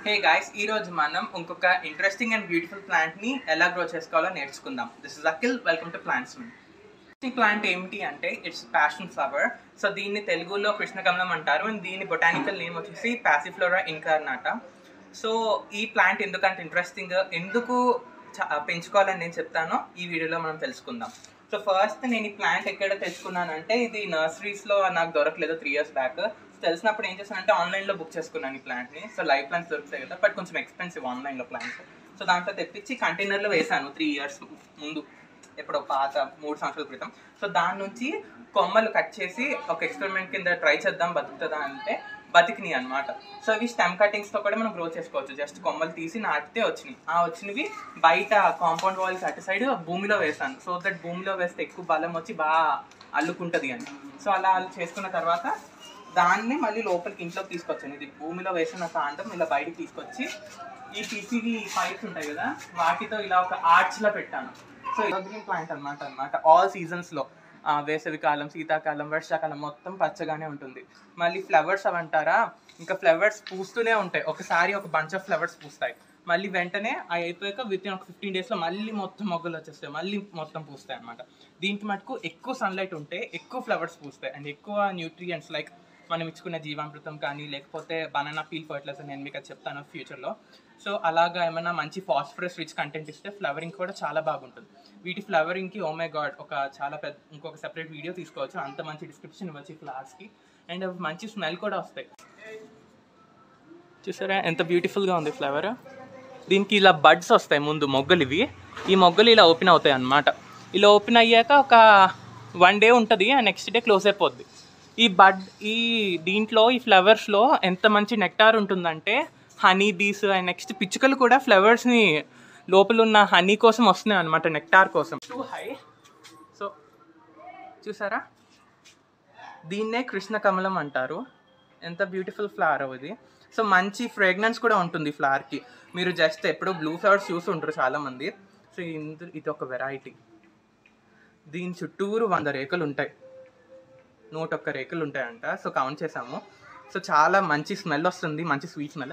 Hey guys ఈ రోజు మనం ఇంకొక ఇంట్రెస్టింగ్ అండ్ బ్యూటిఫుల్ ప్లాంట్ ని ఎలా గ్రో చేసుకోవాలో నేర్చుకుందాం this is Akhil welcome to plants ఈ ప్లాంట్ ఏమిటి అంటే ఇట్స్ ప్యాషన్ ఫ్లవర్ సో దీన్ని తెలుగులో కృష్ణకమలం అంటారు అండ్ దీని బొటానికల్ నేమ్ వచ్చేసి ప్యాసిఫ్లోరా ఇన్కార్నాటా సో ఈ ప్లాంట్ ఎందుకంటే ఇంట్రెస్టింగ్ ఎందుకు చ- పెంచుకోవాలని నేను చెప్తానో ఈ వీడియోలో మనం తెలుసుకుందాం సో ఫస్ట్ నేను ఈ ప్లాంట్ ఎక్కడ తెచ్చుకున్నానంటే ఇది నర్సరీస్లో నాకు దొరకలేదు త్రీ ఇయర్స్ బ్యాక్ తెలిసినప్పుడు ఏం చేశానంటే ఆన్లైన్లో బుక్ చేసుకున్నాను ఈ ప్లాంట్ని సో లైవ్ ప్లాంట్స్ దొరుకుతాయి కదా బట్ కొంచెం ఎక్స్పెన్సివ్ ఆన్లైన్లో ప్లాంట్స్ సో దాంట్లో తెప్పించి కంటైనర్లో వేసాను త్రీ ఇయర్స్ ముందు ఎప్పుడో పాత మూడు సంవత్సరాల క్రితం సో దాని నుంచి కొమ్మలు కట్ చేసి ఒక ఎక్స్పెరిమెంట్ కింద ట్రై చేద్దాం బతుకుతుందా అంటే బతికినాయి అనమాట సో ఇవి స్టెమ్ కటింగ్స్ తో కూడా మనం గ్రో చేసుకోవచ్చు జస్ట్ కొమ్మలు తీసి నాటితే వచ్చినాయి ఆ వచ్చినవి బయట కాంపౌండ్ వాల్స్ అటు సైడ్ భూమిలో వేసాను సో దట్ భూమిలో వేస్తే ఎక్కువ బలం వచ్చి బాగా అల్లుకుంటది అని సో అలా చేసుకున్న తర్వాత దాన్ని మళ్ళీ లోపలికి ఇంట్లోకి తీసుకొచ్చాను ఇది భూమిలో వేసిన కాండం ఇలా బయటికి తీసుకొచ్చి ఈ పీసీవి పైప్స్ ఉంటాయి కదా వాటితో ఇలా ఒక ఆర్చ్ లా పెట్టాను సో గ్రీన్ ప్లాంట్ అన్నమాట అన్నమాట ఆల్ సీజన్స్ లో ఆ, వేసవి కాలం శీతాకాలం వర్షాకాలం మొత్తం పచ్చగానే ఉంటుంది మళ్ళీ ఫ్లవర్స్ అవి అంటారా ఇంకా ఫ్లవర్స్ పూస్తూనే ఉంటాయి ఒకసారి ఒక బంచ్ ఆఫ్ ఫ్లవర్స్ పూస్తాయి మళ్ళీ వెంటనే అవి అయిపోయాక విత్ ఇన్ ఒక ఫిఫ్టీన్ డేస్లో మళ్ళీ మొత్తం మొగ్గలు వచ్చేస్తాయి మళ్ళీ మొత్తం పూస్తాయి అనమాట దీనికి మటుకు ఎక్కువ సన్లైట్ ఉంటే ఎక్కువ ఫ్లవర్స్ పూస్తాయి అండ్ ఎక్కువ న్యూట్రియంట్స్ లైక్ మనం ఇచ్చుకునే జీవామృతం కానీ లేకపోతే బనానా పీల్ ఫర్టిలైజర్ నేను మీకు అది చెప్తాను ఫ్యూచర్లో సో అలాగా ఏమైనా మంచి ఫాస్ఫరస్ రిచ్ కంటెంట్ ఇస్తే ఫ్లవరింగ్ కూడా చాలా బాగుంటుంది వీటి ఫ్లవరింగ్కి ఓ మై గాడ్ ఒక చాలా పెద్ద ఇంకొక సెపరేట్ వీడియో తీసుకోవచ్చు అంత మంచి డిస్క్రిప్షన్ ఇవ్వచ్చు ఈ ఫ్లవర్స్కి అండ్ అవి మంచి స్మెల్ కూడా వస్తాయి చూసారా ఎంత బ్యూటిఫుల్గా ఉంది ఫ్లవర్ దీనికి ఇలా బడ్స్ వస్తాయి ముందు మొగ్గలు ఇవి ఈ మొగ్గలు ఇలా ఓపెన్ అవుతాయి అన్నమాట ఇలా ఓపెన్ అయ్యాక ఒక వన్ డే ఉంటుంది నెక్స్ట్ డే క్లోజ్ అయిపోద్ది ఈ బడ్ ఈ దీంట్లో ఈ ఫ్లవర్స్లో ఎంత మంచి నెక్టార్ ఉంటుందంటే హనీ బీస్ అండ్ నెక్స్ట్ పిచ్చుకలు కూడా ఫ్లవర్స్ని లోపల ఉన్న హనీ కోసం వస్తున్నాయి అనమాట నెక్టార్ కోసం టూ హై సో చూసారా దీన్నే కృష్ణ కమలం అంటారు ఎంత బ్యూటిఫుల్ ఫ్లవర్ ఇది సో మంచి ఫ్రేగ్రెన్స్ కూడా ఉంటుంది ఫ్లవర్కి మీరు జస్ట్ ఎప్పుడు బ్లూ ఫ్లవర్స్ చూసి ఉంటారు చాలామంది సో ఇందు ఇది ఒక వెరైటీ దీని చుట్టూరు వంద రేకులు ఉంటాయి నూట ఒక్క రేకులు ఉంటాయంట సో కౌంట్ చేసాము సో చాలా మంచి స్మెల్ వస్తుంది మంచి స్వీట్ స్మెల్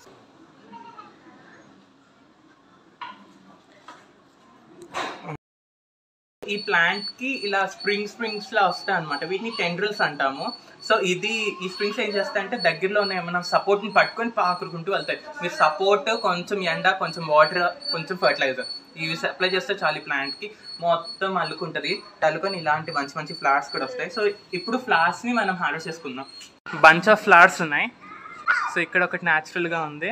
ఈ ప్లాంట్ కి ఇలా స్ప్రింగ్ స్ప్రింగ్స్ లా వస్తాయి అనమాట వీటిని టెండ్రిల్స్ అంటాము సో ఇది ఈ స్ప్రింగ్స్ ఏం చేస్తాయంటే దగ్గరలో ఉన్న ఏమైనా సపోర్ట్ ని పట్టుకొని పాకురుకుంటూ వెళ్తాయి మీరు సపోర్ట్ కొంచెం ఎండ కొంచెం వాటర్ కొంచెం ఫర్టిలైజర్ ఇవి అప్లై చేస్తే చాలు ఈ ప్లాంట్ కి మొత్తం అల్లుకుంటది అల్లుకొని ఇలాంటి మంచి మంచి ఫ్లవర్స్ కూడా వస్తాయి సో ఇప్పుడు ఫ్లవర్స్ ని మనం హార్వెస్ట్ చేసుకుందాం బంచ్ ఆఫ్ ఫ్లవర్స్ ఉన్నాయి సో ఇక్కడ ఒకటి natural గా ఉంది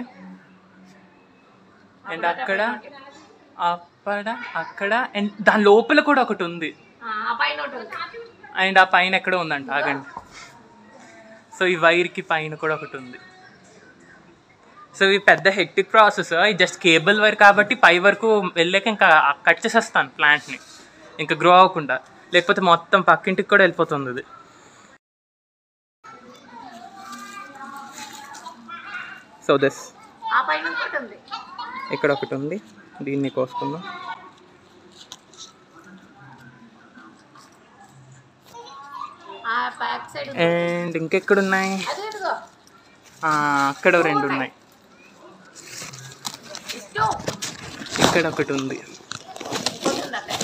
అండ్ అక్కడ అక్కడ అక్కడ అండ్ దాని లోపల కూడా ఒకటి ఉంది ఆ పైన ఒకటి ఉంది. అండ్ ఆ పైన ఎక్కడో ఉందంట ఆగండి సో ఈ వైర్కి పైన కూడా ఒకటి ఉంది సో ఇది పెద్ద హెక్టిక్ ప్రాసెస్ ఇది జస్ట్ కేబుల్ వైర్ కాబట్టి పై వరకు వెళ్ళాక ఇంకా కట్ చేసేస్తాను ప్లాంట్ని ఇంకా గ్రో అవ్వకుండా లేకపోతే మొత్తం పక్కింటికి కూడా వెళ్ళిపోతుంది ఇది సో దిస్ ఆ పైన ఇంకోటి ఉంది ఇక్కడ ఒకటి ఉంది దీన్ని కోసుకుందాం ఆ బ్యాక్ సైడ్ ఉంది. అండ్ ఇంకెక్కడ ఉన్నాయి అదే ఇదిగో ఆ, అక్కడ రెండు ఉన్నాయి ఇష్టం ఇక్కడ ఒకటి ఉంది ఇంకోటి ఉంది అక్కడ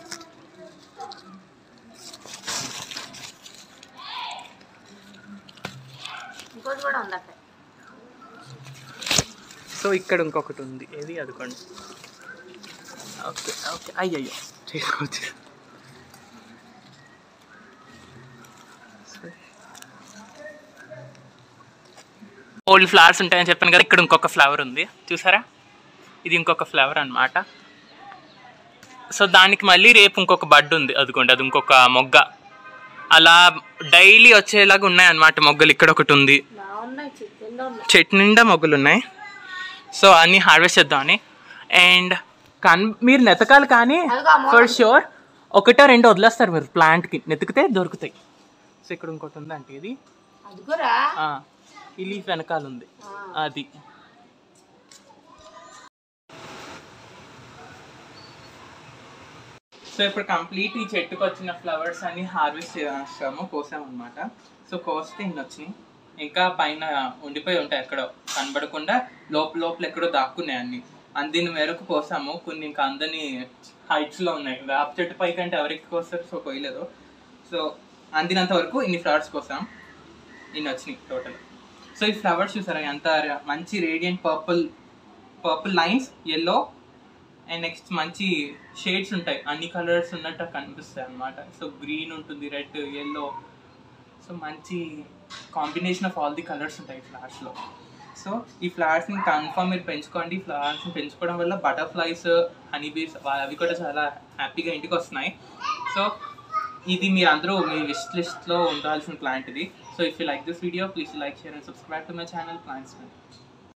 ఇంకోటి కూడా ఉంది అక్కడ సో ఇక్కడ ఇంకొకటి ఉంది ఏది అదికోండి ఓకే ఓకే అయ్యయ్యో చేసుకోవచ్చు ఓల్డ్ ఫ్లవర్స్ ఉంటాయని చెప్పాను కదా ఇక్కడ ఇంకొక ఫ్లవర్ ఉంది చూసారా ఇది ఇంకొక ఫ్లవర్ అన్నమాట సో దానికి మళ్ళీ రేపు ఇంకొక బడ్ ఉంది అదిగోండి అది ఇంకొక మొగ్గ అలా డైలీ వచ్చేలాగా ఉన్నాయన్నమాట మొగ్గలు ఇక్కడ ఒకటి ఉంది బాగున్నాయి చికెన్ ఉన్నాయి చెట్టు నిండా మొగ్గలు ఉన్నాయి సో అన్ని హార్వెస్ట్ చేద్దామని అండ్ కన్ మీరు నెతకాలి కానీ అదిగో అమ్మో. ఫర్ షూర్ ఒకటో రెండో వదిలేస్తారు మీరు ప్లాంట్కి నెతికితే దొరుకుతాయి సో ఇక్కడ ఇంకోటి ఉందంటే ఇది అదిగోరా ఆ, ఈ లీఫ్ వెనకాల ఉంది అది సో ఇప్పుడు కంప్లీట్ ఈ చెట్టుకు వచ్చిన ఫ్లవర్స్ అన్ని హార్వెస్ట్ చేసాము కోసాం అనమాట సో కోస్తే ఇన్ని వచ్చినాయి ఇంకా పైన ఉండిపోయి ఉంటాయి ఎక్కడో కనబడకుండా లోపల లోపల ఎక్కడో దాక్కున్నాయి అన్ని అందిన మేరకు పోసాము కొన్ని ఇంకా అందని హైట్స్లో ఉన్నాయి వేప చెట్టు పైకి అంటే ఎవరికి కోస్తారు సో పోయలేదు సో అందినంత వరకు ఇన్ని ఫ్లవర్స్ కోసం ఇన్ని వచ్చినాయి టోటల్ సో ఈ ఫ్లవర్స్ చూసారా ఎంత మంచి radiant purple purple lines yellow and next మంచి షేడ్స్ ఉంటాయి అన్ని కలర్స్ ఉన్నట్టు కనిపిస్తాయి అన్నమాట సో గ్రీన్ ఉంటుంది రెడ్ ఎల్లో సో మంచి combination of all the colours ఉంటాయి ఫ్లవర్స్లో సో ఈ ఫ్లవర్స్ని కన్ఫర్మ్ మీరు పెంచుకోండి ఫ్లవర్స్ని పెంచుకోవడం వల్ల బటర్ఫ్లైస్ హనీ బీస్ అవి కూడా చాలా హ్యాపీగా ఇంటికి వస్తున్నాయి సో ఇది మీరు అందరూ మీ విష్ లిస్ట్లో ఉండాల్సిన ప్లాంట్ ఇది so if you like this video please like share and subscribe to my channel plants